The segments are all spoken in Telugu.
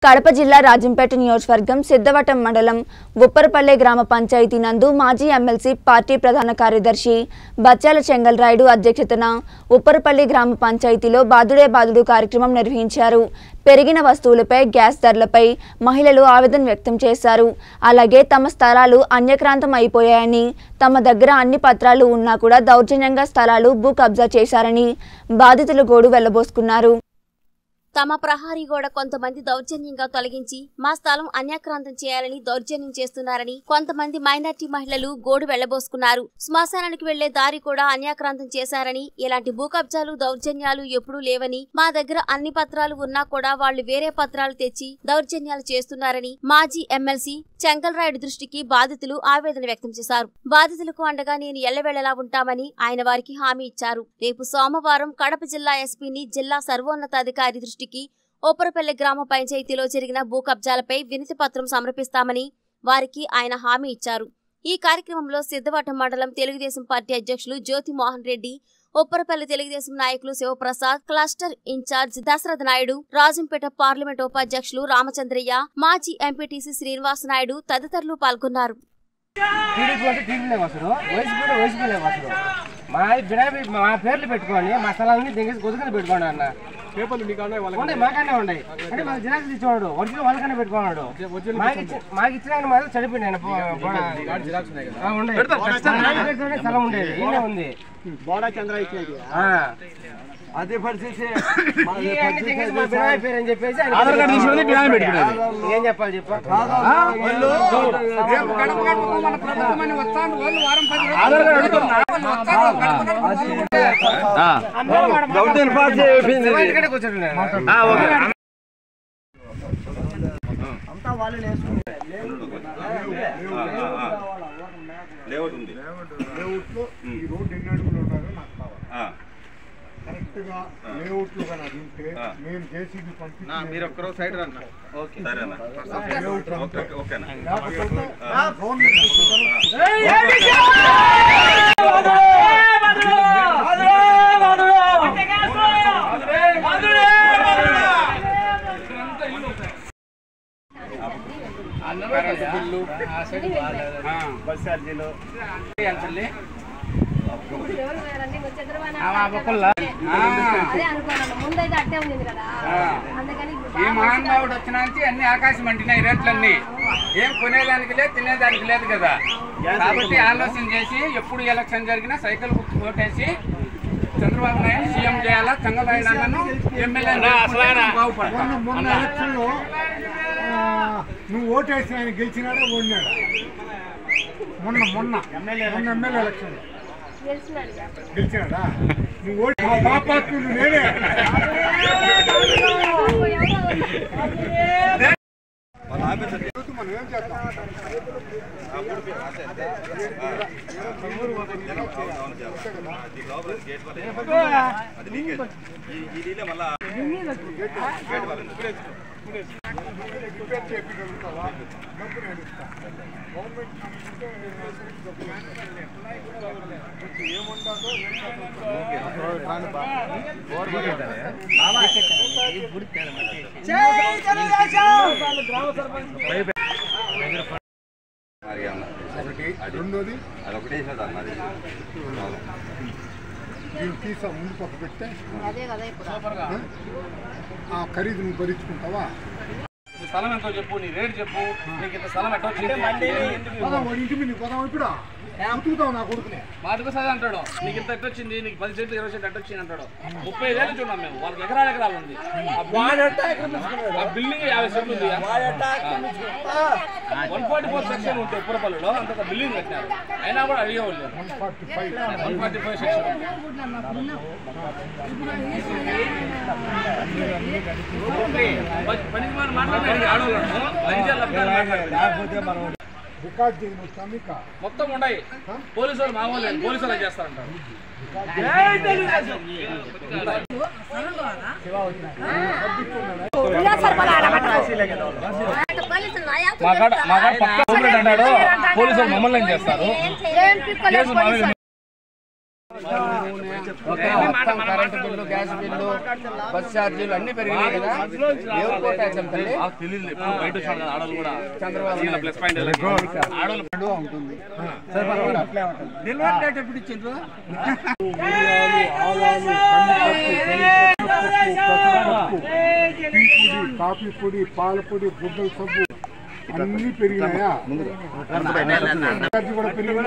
కడప జిల్లా రాజంపేట నియోజకవర్గం సిద్ధవటం మండలం ఉప్పరపల్లె గ్రామ పంచాయతీ నందు మాజీ ఎమ్మెల్సీ పార్టీ ప్రధాన కార్యదర్శి బచ్చాల చెంగల్రాయుడు అధ్యక్షతన ఉప్పరపల్లి గ్రామ పంచాయతీలో బాదుడే బాదుడు కార్యక్రమం నిర్వహించారు పెరిగిన వస్తువులపై గ్యాస్ ధరలపై మహిళలు ఆవేదన వ్యక్తం చేశారు అలాగే తమ స్థలాలు అన్యక్రాంతం అయిపోయాయని తమ దగ్గర అన్ని పత్రాలు ఉన్నా కూడా దౌర్జన్యంగా స్థలాలు భూ కబ్జా చేశారని బాధితులు గోడు వెళ్లబోసుకున్నారు తమ ప్రహారీ గోడ కొంతమంది దౌర్జన్యంగా తొలగించి మా స్థలం అన్యాక్రాంతం చేయాలని దౌర్జన్యం చేస్తున్నారని కొంతమంది మైనార్టీ మహిళలు గోడు వెళ్లబోసుకున్నారు శ్మశానానికి వెళ్లే దారి కూడా అన్యాక్రాంతం చేశారని ఇలాంటి భూ కబ్జాలు దౌర్జన్యాలు ఎప్పుడూ లేవని మా దగ్గర అన్ని పత్రాలు ఉన్నా కూడా వాళ్లు వేరే పత్రాలు తెచ్చి దౌర్జన్యాలు చేస్తున్నారని మాజీ ఎమ్మెల్సీ చెంగల్రాయుడు దృష్టికి బాధితులు ఆవేదన వ్యక్తం చేశారు బాధితులకు అండగా నేను ఎల్లవేళలా ఉంటామని ఆయన వారికి హామీ ఇచ్చారు రేపు సోమవారం కడప జిల్లా ఎస్పీని జిల్లా సర్వోన్నతాధికారి దృష్టికి ఓపరపల్లె గ్రామ పంచాయతీలో జరిగిన భూ కబ్జాలపై వినతి పత్రం సమర్పిస్తామని వారికి ఆయన హామీ ఇచ్చారు ఈ కార్యక్రమంలో సిద్ధవటం మండలం తెలుగుదేశం పార్టీ అధ్యక్షులు జ్యోతి మోహన్ రెడ్డి ఉప్పరపల్లి తెలుగుదేశం నాయకులు Sivaprasad cluster incharge Dasaratha Naidu Rajampeta parliament ఉపాధ్యక్షులు రామచంద్రయ్య మాజీ ఎంపీటీసీ శ్రీనివాస నాయుడు తదితరులు పాల్గొన్నారు టీడీపీ అంటే టీడీపీ వస్తారు వైసీపీ అంటే వైసీపీ వస్తారు మా బిడాబీ మా పేర్లు పెట్టుకోండి మా స్థలాన్ని దిగేసి గొదుకుని పెట్టుకోండి అన్న పేపర్లు మీకు అన్నాయి వాళ్ళకి ఉన్నాయి మాకనే ఉన్నాయి అంటే మాకు జిరాక్స్ ఇచ్చేవాడు ఒరిజినల్ వాళ్ళకనే పెట్టుకున్నాడు మాకు ఇచ్చి మాకు ఇచ్చిన ఆయన మాత్రం చనిపోయింది ఆయన పో- పో- జిరాక్స్ ఉన్నాయి కదా ఆ, ఉండే. నాకు పెట్టుకునే స్థలం ఉండేది ఈయనే ఉంది బోడా చంద్ర ఇచ్చేది ఆ. అదే పరిస్థితి ఈ అన్ని దిగేసి మా బిడాబీ పేరు అని చెప్పేసి ఆయన ఆధార్ కార్డు తీసుకుని బినామీ పెట్టుకునేది ఏం చెప్పాలి చెప్పు ఆధార్ కార్డు అడుగుతున్నా ఇక్కడే కూర్చుంటున్నాను లేఅవుట్ ఉంది ఈ రోడ్డు ఎన్ని అడుగులు ఉన్నారో నాకు కావాలి ఆ, కరెక్ట్ గా లేఅవుట్ లో కానీ అది ఉంటే ఆ. నేను జేసీబీ పంపించి మీరు ఒక్కరో సైడ్ రండి సరేనా లేఅవుట్ ఓకే అంతా ఓకే, ఓకేనా లేకపోతే గవర్నమెంట్ ఇస్తుంది. బస్ ఛార్జీలు అదే అనుకున్నాను ముందైతే అట్టే ఉంది కదా అందుకని ఈ మహానుభావుడు వచ్చిన నుంచి అన్ని ఆకాశం అంటినాయి రేట్లన్నీ ఏం కొనేదానికి లేదు తినేదానికి లేదు కదా కాబట్టి ఆలోచన చేసి ఎప్పుడు ఎలక్షన్ జరిగినా సైకిల్ గుర్తు ఓటేసి చంద్రబాబు నాయుడు సీఎం చేయాలా చంద్రబాబు నాయుడు ఎమ్మెల్యే బాగుపడతాం మొన్న మొన్న ఎలక్షన్ లో ఆ, నువ్వు ఓటేసి ఆయన గెలిచినాడా ఓడినాడా మొన్న మొన్న మొన్న ఎమ్మెల్యే ఎలక్షన్ లో గెలిచినాడు గెలిచినాడా నువ్వు ఓటు మా పాపాత్ముడు నేనే మనం ఏం చేద్దాం దీని లోపల గేట్ వల్ల అది లీకేజ్ ఈ- ఈ నీళ్ళే మళ్ళా గేట్ వల్ల రిపేర్ చేయించగలుగుతావా డబ్బు నేను ఇస్తాను గవర్నమెంట్ అంటే ఏముండదో ఒకటి రెండోది అది ఒకటే వేసేదాన్ని అది దీన్ని తీసా ముందు పక్క పెడితే అదే కదా ఇప్పుడు ఆ ఖరీదు నువ్వు భరించుకుంటావా నీ స్థలం ఎంతో చెప్పు నీ రేట్ చెప్పు నీకు ఇంత స్థలం ఎట్ట వచ్చింది పోదాం వాడి ఇంటి మీద పోదాం ఇప్పుడు ఉతుకుతావు నా కొడుకునే మాటకు సరే అంటాడు నీకు ఇంత ఎట్ట వచ్చింది నీకు పది సెంట్లు ఇరవై సెంట్లు ఎట్ట వచ్చింది అంటాడు ముప్పై ఐదు ఏళ్ళు చూడాం మేము వాళ్ళకి ఎకరాలు ఎకరాలు ఉంది ఆ బిల్డింగ్- ఆ బిల్డింగ్ యాభై సెంట్లు ఉంది వన్ ఫార్టీ ఫోర్ సెక్షన్ ఉంటే ఉప్పరపల్లిలో అంత బిల్డింగ్ కట్టినారు అయినా కూడా అడిగేవాళ్ళు forty five one forty five section పనికి మనం మాట్లాడారు ఆడవాళ్ళను లంచాలు లబ్ధాలు మాట్లాడారు రికార్డ్ చేయని వచ్చా మీకు మొత్తం ఉన్నాయి పోలీసు వాళ్ళు మామూలు పోలీసు వాళ్ళు చేస్తారంటారు మా కాడ మా కాడ పక్క కంప్లైంట్ అంటాడు పోలీసు వాళ్ళు మమ్మల్ని ఏం చేస్తారు ఏం పిక్కలేదు కేసు మా మీద మొత్తం current bill gas bill bus ఛార్జీలు అన్ని పెరిగినాయి కదా ఎవరు కోటేశాం తల్లి చంద్రబాబు ఉంటుంది డెలివరీ డేట్ ఎప్పుడు ఇచ్చిండ్రు టీ పొడి కాఫీ పొడి పాల పొడి గుడ్డల సబ్బు అన్ని పెరిగినాయా ఛార్జీ కూడా పెరిగిందా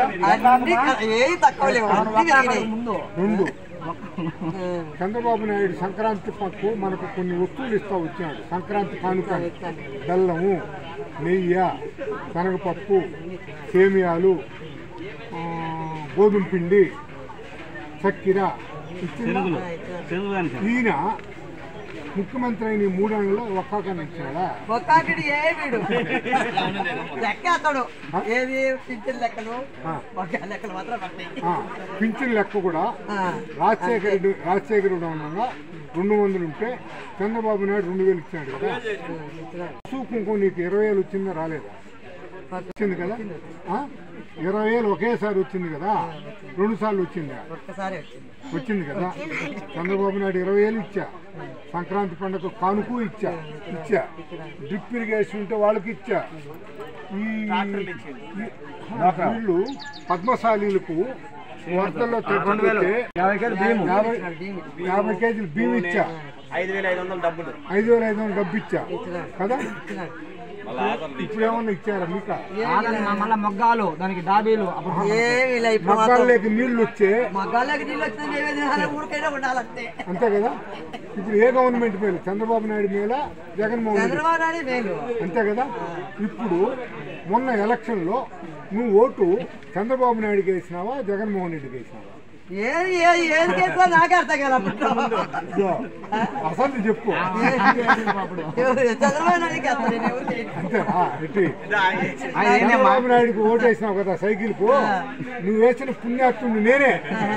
రెండు చంద్రబాబు నాయుడు సంక్రాంతి పక్కు మనకు కొన్ని వస్తువులు ఇస్తా వచ్చాడు సంక్రాంతి కానుక బెల్లము నెయ్యి శనగపప్పు సేమియాలు ఆ, గోధుమ పిండి చక్కెర ఇచ్చిందా? ఈయన ముఖ్యమంత్రి అయిన ఈ మూడేళ్లలో ఒక్కొక్కరిని ఇచ్చాడా ఒక్కొక్కటి ఏ వీడు లెక్క అతడు ఏది పింఛన్ లెక్కలు ఆ. ఒక లెక్కలు మాత్రం పట్టాయి ఆ, పింఛన్ లెక్క కూడా రాజశేఖర రెడ్డి రాజశేఖర రెడ్డి ఉండగా రెండు వందలు ఉంటే చంద్రబాబు నాయుడు రెండు వేలు ఇచ్చాడు కదా పసుపు కుంకుమ నీకు ఇరవై వేలు వచ్చిందా రాలేదా వచ్చింది కదా ఆ? ఇరవై వేలు ఒకేసారి వచ్చింది కదా రెండు సార్లు వచ్చిందా ఒక్కసారి వచ్చింది వచ్చింది కదా చంద్రబాబు నాయుడు ఇరవై వేలు ఇచ్చా సంక్రాంతి పండుగ కానుకు ఇచ్చా ఇచ్చా డ్రిప్ ఇరిగేషన్ ఉంటే వాళ్ళకి ఇచ్చా ఈ ఈ- వీళ్ళు పద్మశాలీలకు వరదల్లో తగ్గిపోతే యాభై యాభై కేజీలు బియ్యం ఇచ్చా ఐదు వేల ఐదు వందల డబ్బులు ఐదు వేల ఐదు వందలు డబ్బు ఇచ్చా కదా ఇప్పుడు ఏమన్నా ఇచ్చారా మీకు మళ్ళీ మొగ్గాలు దానికి డాబీలు అప్పుడు ఏమి లే ఇప్పుడు మాత్రం మగ్గాల్లోకి నీళ్లు వచ్చే మగాళ్ళకి నీళ్ళు వచ్చినా మేమే తినాలి ఊరికైనా ఉండాలంతే అంతే కదా ఇప్పుడు ఏ గవర్నమెంట్ మేలు చంద్రబాబు నాయుడు మేల జగన్మోహన్ రెడ్డి చంద్రబాబు నాయుడు మేలు అంతే కదా ఇప్పుడు మొన్న ఎలక్షన్లో నువ్వు ఓటు చంద్రబాబు నాయుడుకి వేసినావా జగన్మోహన్ రెడ్డికి వేసినావా ఏది ఏది ఏది కేసులో నాకే అర్థం కదా ఇదో, అసలు చెప్పు చంద్రబాబు నాయుడుకి అర్థం నేను ఎవరికి అంతేనా ఎట్టి చంద్రబాబు నాయుడుకి ఓటు వేసినావు కదా సైకిల్ కు నువ్వు వేసిన పుణ్యాత్ముడు నేనే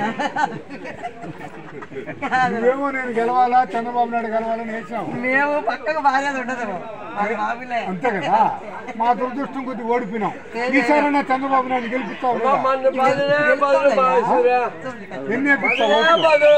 నువ్వేమో నేను గెలవాలా చంద్రబాబు నాయుడు గెలవాలని వేసినావు మేము పక్కకు బాధ్యత ఉండదు మాకు బాబులే అంతే కదా మా దురదృష్టం కొద్ది ఓడిపోయినాం ఈసారైనా చంద్రబాబు నాయుడు గెలిపిస్తావు కదా? ఎన్ని వేపిస్తావు ఓట్లు?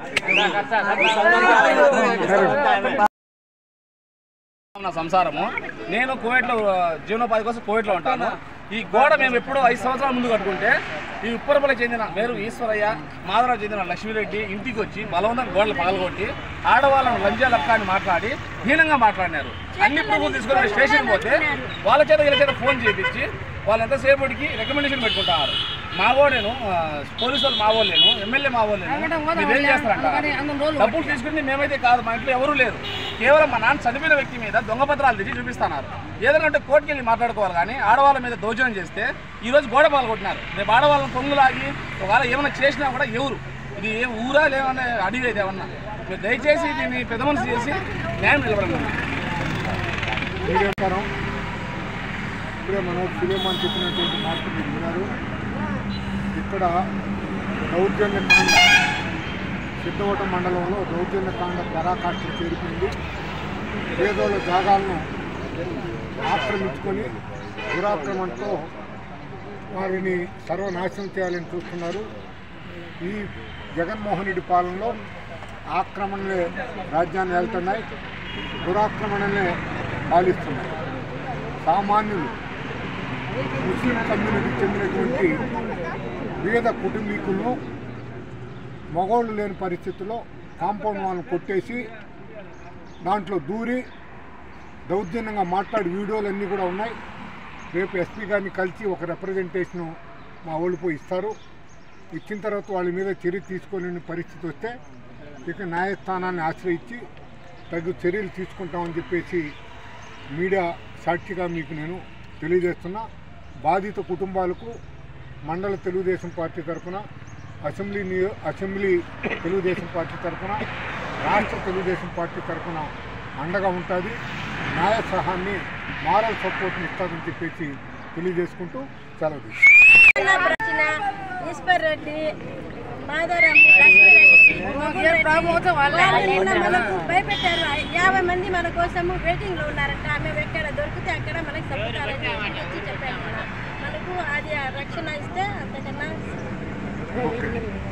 నా సంసారము నేను కువైట్లో ఆ, జీవనోపాధి కోసం కువైట్లో ఉంటాను ఈ గోడ మేము ఎప్పుడో ఐదు సంవత్సరాల ముందు కట్టుకుంటే ఈ ఉప్పరపల్లికి చెందిన మేరు ఈశ్వరయ్య మాధవరావు చెందిన లక్ష్మీరెడ్డి ఇంటికి వచ్చి బలవంతం గోడలు పగలగొట్టి ఆడవాళ్ళను లంజా లక్క అని మాట్లాడి హీనంగా మాట్లాడినారు అన్ని ప్రభుత్వం తీసుకొని స్టేషన్ పోతే వాళ్ళ చేత వీళ్ళ చేత ఫోన్ చేయించి వాళ్ళు ఎంతసేపటికి రికమెండేషన్ పెట్టుకుంటారు మావో నేను ఆ, పోలీసు వాళ్ళు మావో లేను ఎమ్మెల్యే మావో లేను మీరు ఏం చేస్తారంట డబ్బులు తీసుకుంటే మేమైతే కాదు మా ఇంట్లో ఎవరూ లేరు కేవలం మా నాన్న చనిపోయిన వ్యక్తి మీద దొంగ పత్రాలు తెచ్చి చూపిస్తున్నారు ఏదైనా అంటే కోర్టుకి వెళ్ళి మాట్లాడుకోవాలి కానీ ఆడవాళ్ళ మీద దౌర్జన్యం చేస్తే ఈ రోజు గోడ పాల్గొట్టినారు రేపు ఆడవాళ్ళని పొంగులాగి ఒకవేళ ఏమైనా చేసినా కూడా ఎవరు ఇది ఏ ఊరా లేవన్నా అడిగి అయితే ఏమన్నా మీరు దయచేసి దీన్ని పెద్ద మనసు చేసి న్యాయం నిలబడండి మీరేంటారు ఇప్పుడే మనోజ్ సులేమాన్ చెప్పినటువంటి మాటలు మీరు విన్నారు ఇక్కడ దౌర్జన్యకాండ సిద్ధవటం మండలంలో దౌర్జన్యకాండ పరాకాష్ఠ చేరుకుంది పేదోళ్ళ జాగాలను ఆక్రమించుకొని దురాక్రమణతో వారిని సర్వనాశనం చేయాలని చూస్తున్నారు ఈ జగన్మోహన్ రెడ్డి పాలనలో ఆక్రమణలే రాజ్యాన్ని వెళ్తున్నాయి దురాక్రమణలే పాలిస్తున్నాయి సామాన్యులు ముస్లిం కమ్యూనిటీకి చెందినటువంటి వివిధ కుటుంబీకులను మగవాళ్ళు లేని పరిస్థితుల్లో కాంపౌండ్ వాళ్ళని కొట్టేసి దాంట్లో దూరి దౌర్జన్యంగా మాట్లాడి వీడియోలు అన్నీ కూడా ఉన్నాయి రేపు ఎస్పీ గారిని కలిసి ఒక రిప్రజెంటేషను మా వాళ్ళు పోయి ఇస్తారు ఇచ్చిన తర్వాత వాళ్ళ మీద చర్య తీసుకోలేని పరిస్థితి వస్తే ఇక న్యాయస్థానాన్ని ఆశ్రయించి తగు చర్యలు తీసుకుంటామని చెప్పేసి మీడియా సాక్షిగా మీకు నేను తెలియజేస్తున్నా బాధిత కుటుంబాలకు మండల తెలుగుదేశం పార్టీ తరఫున అసెంబ్లీ నియో అసెంబ్లీ తెలుగుదేశం పార్టీ తరఫున రాష్ట్ర తెలుగుదేశం పార్టీ తరఫున అండగా ఉంటుంది న్యాయ సహాన్ని మారల్ సపోర్ట్ని ఇస్తారని చెప్పేసి తెలియజేసుకుంటూ సెలవు తీసుకుంటాను. వచ్చిన ఈశ్వర్ రెడ్డి మాధవరాము లక్ష్మీరెడ్డి వాళ్ళు నిన్న మనకు భయపెట్టారు యాభై మంది మన కోసము వెయిటింగ్ లో ఉన్నారంట మేము ఎక్కడ దొరికితే అక్కడ మనకి చెప్తారని వచ్చి చెప్పారు మన మనకు అది ఆ రక్షణ ఇస్తే అంతకన్నా ఓకే